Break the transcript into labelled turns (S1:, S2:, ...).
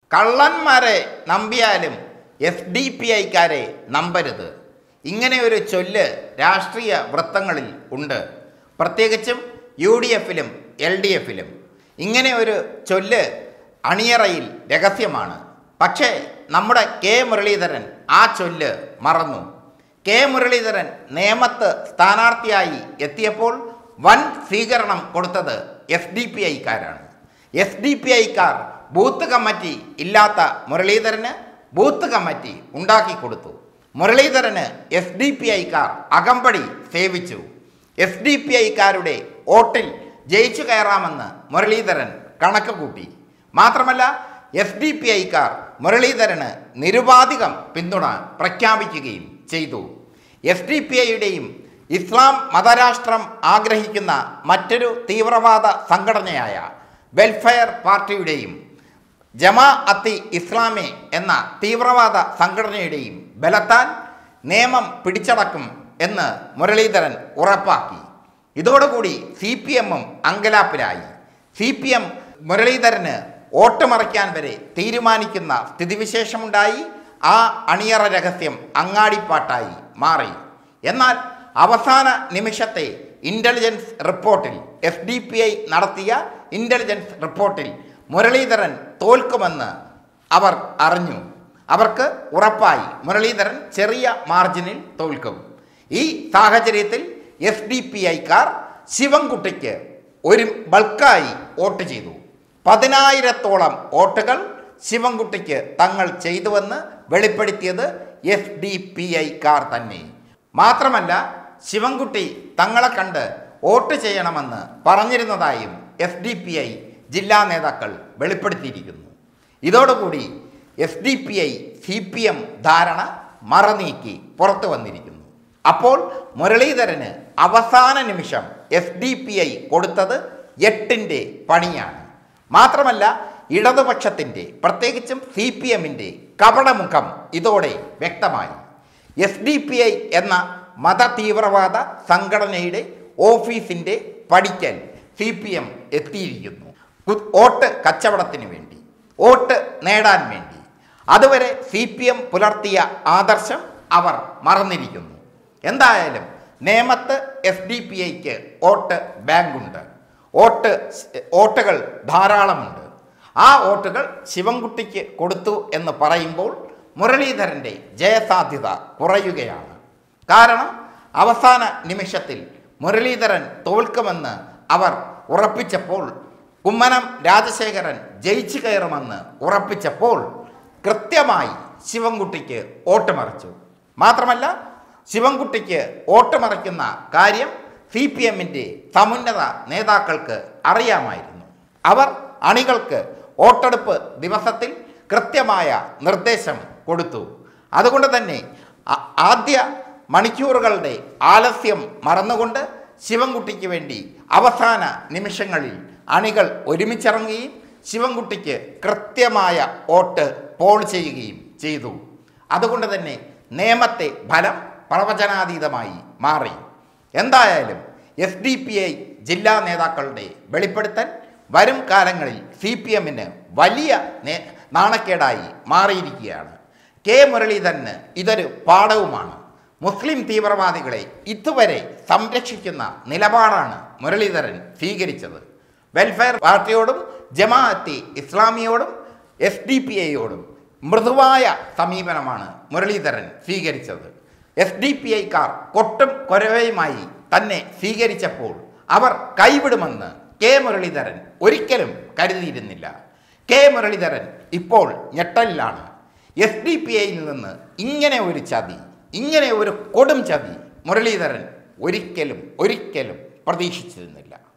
S1: കള്ളന്മാരെ നമ്പിയാലും S D P ഐക്കാരെ നമ്പരുത് ഇങ്ങനെ ഒരു ചൊല്ല് രാഷ്ട്രീയ വൃത്തങ്ങളിൽ ഉണ്ട് പ്രത്യേകിച്ചും യു ഡി എഫിലും എൽ ഡി എഫിലും ഇങ്ങനെ ഒരു ചൊല്ല് അണിയറയിൽ രഹസ്യമാണ് പക്ഷേ നമ്മുടെ കെ മുരളീധരൻ ആ ചൊല്ല് മറന്നു കെ മുരളീധരൻ നേമത്ത് സ്ഥാനാർത്ഥിയായി എത്തിയപ്പോൾ വൻ സ്വീകരണം കൊടുത്തത് എസ് ഡി പി ഐക്കാരാണ് എസ് ഡി പി ഐക്കാർ ബൂത്ത് കമ്മിറ്റി ഇല്ലാത്ത മുരളീധരന് ബൂത്ത് കമ്മിറ്റി ഉണ്ടാക്കി കൊടുത്തു മുരളീധരന് എസ് ഡി പി ഐക്കാർ അകമ്പടി സേവിച്ചു എസ് ഡി പി ഐക്കാരുടെ വോട്ടിൽ ജയിച്ചു കയറാമെന്ന് മുരളീധരൻ കണക്ക് കൂട്ടി മാത്രമല്ല എസ് ഡി പി ഐക്കാർ മുരളീധരന് നിരുപാധികം പിന്തുണ പ്രഖ്യാപിക്കുകയും ചെയ്തു എസ് ഡി പി ഐയുടെയും ഇസ്ലാം മതരാഷ്ട്രം ആഗ്രഹിക്കുന്ന മറ്റൊരു തീവ്രവാദ സംഘടനയായ വെൽഫെയർ പാർട്ടിയുടെയും ജമാ അത്തി ഇസ്ലാമി എന്ന തീവ്രവാദ സംഘടനയുടെയും ബലത്താൽ നിയമം പിടിച്ചടക്കും എന്ന് മുരളീധരൻ ഉറപ്പാക്കി ഇതോടുകൂടി സി പി എമ്മും അങ്കലാപ്പിലായി സി പി എം മുരളീധരന് വോട്ട് മറിക്കാൻ വരെ തീരുമാനിക്കുന്ന സ്ഥിതിവിശേഷമുണ്ടായി ആ അണിയറ രഹസ്യം അങ്ങാടിപ്പാട്ടായി മാറി എന്നാൽ അവസാന നിമിഷത്തെ ഇൻ്റലിജൻസ് റിപ്പോർട്ടിൽ എസ് ഡി പി ഐ നടത്തിയ ഇൻ്റലിജൻസ് റിപ്പോർട്ടിൽ മുരളീധരൻ തോൽക്കുമെന്ന് അവർ അറിഞ്ഞു അവർക്ക് ഉറപ്പായി മുരളീധരൻ ചെറിയ മാർജിനിൽ തോൽക്കും ഈ സാഹചര്യത്തിൽ എസ് ഡി പി ഐക്കാർ ശിവൻകുട്ടിക്ക് ഒരു ബൾക്കായി വോട്ട് ചെയ്തു പതിനായിരത്തോളം വോട്ടുകൾ ശിവൻകുട്ടിക്ക് തങ്ങൾ ചെയ്തുവെന്ന് വെളിപ്പെടുത്തിയത് എസ് ഡി പി ഐക്കാർ തന്നെ മാത്രമല്ല ശിവൻകുട്ടി തങ്ങളെ കണ്ട് വോട്ട് ചെയ്യണമെന്ന് പറഞ്ഞിരുന്നതായും എസ് ഡി പി ഐ ജില്ലാ നേതാക്കൾ വെളിപ്പെടുത്തിയിരിക്കുന്നു ഇതോടുകൂടി S D P I C P M ധാരണ മറനീക്കി പുറത്തു വന്നിരിക്കുന്നു അപ്പോൾ മുരളീധരന് അവസാന നിമിഷം എസ് ഡി പി ഐ കൊടുത്തത് എട്ടിൻ്റെ പണിയാണ് മാത്രമല്ല ഇടതുപക്ഷത്തിൻ്റെ പ്രത്യേകിച്ചും സി പി എമ്മിൻ്റെ കപടമുഖം ഇതോടെ വ്യക്തമായി എസ് ഡി പി ഐ എന്ന മത തീവ്രവാദ സംഘടനയുടെ ഓഫീസിൻ്റെ പടിക്കൽ സി പി എം എത്തിയിരിക്കുന്നു കു- വോട്ട് കച്ചവടത്തിന് വേണ്ടി വോട്ട് നേടാൻ വേണ്ടി അതുവരെ സി പി എം പുലർത്തിയ ആദർശം അവർ മറന്നിരിക്കുന്നു എന്തായാലും നേമത്ത് എസ് ഡി പി ഐക്ക് വോട്ട് ബാങ്കുണ്ട് വോട്ട് വോട്ടുകൾ ധാരാളമുണ്ട് ആ വോട്ടുകൾ ശിവൻകുട്ടിക്ക് കൊടുത്തു എന്ന് പറയുമ്പോൾ മുരളീധരൻ്റെ ജയസാധ്യത കുറയുകയാണ് കാരണം അവസാന നിമിഷത്തിൽ മുരളീധരൻ തോൽക്കുമെന്ന് അവർ ഉറപ്പിച്ചപ്പോൾ കുമ്മനം രാജശേഖരൻ ജയിച്ചു കയറുമെന്ന് ഉറപ്പിച്ചപ്പോൾ കൃത്യമായി ശിവൻകുട്ടിക്ക് വോട്ട് മറിച്ചു മാത്രമല്ല ശിവൻകുട്ടിക്ക് വോട്ട് മറിക്കുന്ന കാര്യം സി പി എമ്മിൻ്റെ സമുന്നത നേതാക്കൾക്ക് അറിയാമായിരുന്നു അവർ അണികൾക്ക് വോട്ടെടുപ്പ് ദിവസത്തിൽ കൃത്യമായ നിർദ്ദേശം കൊടുത്തു അതുകൊണ്ട് തന്നെ ആ- ആദ്യ മണിക്കൂറുകളുടെ ആലസ്യം മറന്നുകൊണ്ട് ശിവൻകുട്ടിക്ക് വേണ്ടി അവസാന നിമിഷങ്ങളിൽ അണികൾ ഒരുമിച്ചിറങ്ങുകയും ശിവൻകുട്ടിക്ക് കൃത്യമായ വോട്ട് പോൾ ചെയ്യുകയും ചെയ്തു അതുകൊണ്ട് തന്നെ നേമത്തെ ഫലം പ്രവചനാതീതമായി മാറി എന്തായാലും എസ് ഡി പി ഐ ജില്ലാ നേതാക്കളുടെ വെളിപ്പെടുത്തൽ വരും കാലങ്ങളിൽ സി പി എമ്മിന് വലിയ നേ- നാണക്കേടായി മാറിയിരിക്കുകയാണ് കെ മുരളീധരന് ഇതൊരു പാഠവുമാണ് മുസ്ലിം തീവ്രവാദികളെ ഇതുവരെ സംരക്ഷിക്കുന്ന നിലപാടാണ് മുരളീധരൻ സ്വീകരിച്ചത് വെൽഫെയർ പാർട്ടിയോടും ജമാഅത്തി ഇസ്ലാമിയോടും എസ് ഡി പി ഐയോടും മൃദുവായ സമീപനമാണ് മുരളീധരൻ സ്വീകരിച്ചത് എസ് ഡി പി ഐക്കാർ കൊട്ടും കൊരവയുമായി തന്നെ സ്വീകരിച്ചപ്പോൾ അവർ കൈവിടുമെന്ന് കെ മുരളീധരൻ ഒരിക്കലും കരുതിയിരുന്നില്ല കെ മുരളീധരൻ ഇപ്പോൾ ഞെട്ടലിലാണ് എസ് ഡി പി ഐയിൽ നിന്ന് ഇങ്ങനെ ഒരു ചതി ഇങ്ങനെ ഒരു കൊടും ചതി മുരളീധരൻ ഒരിക്കലും ഒരിക്കലും പ്രതീക്ഷിച്ചിരുന്നില്ല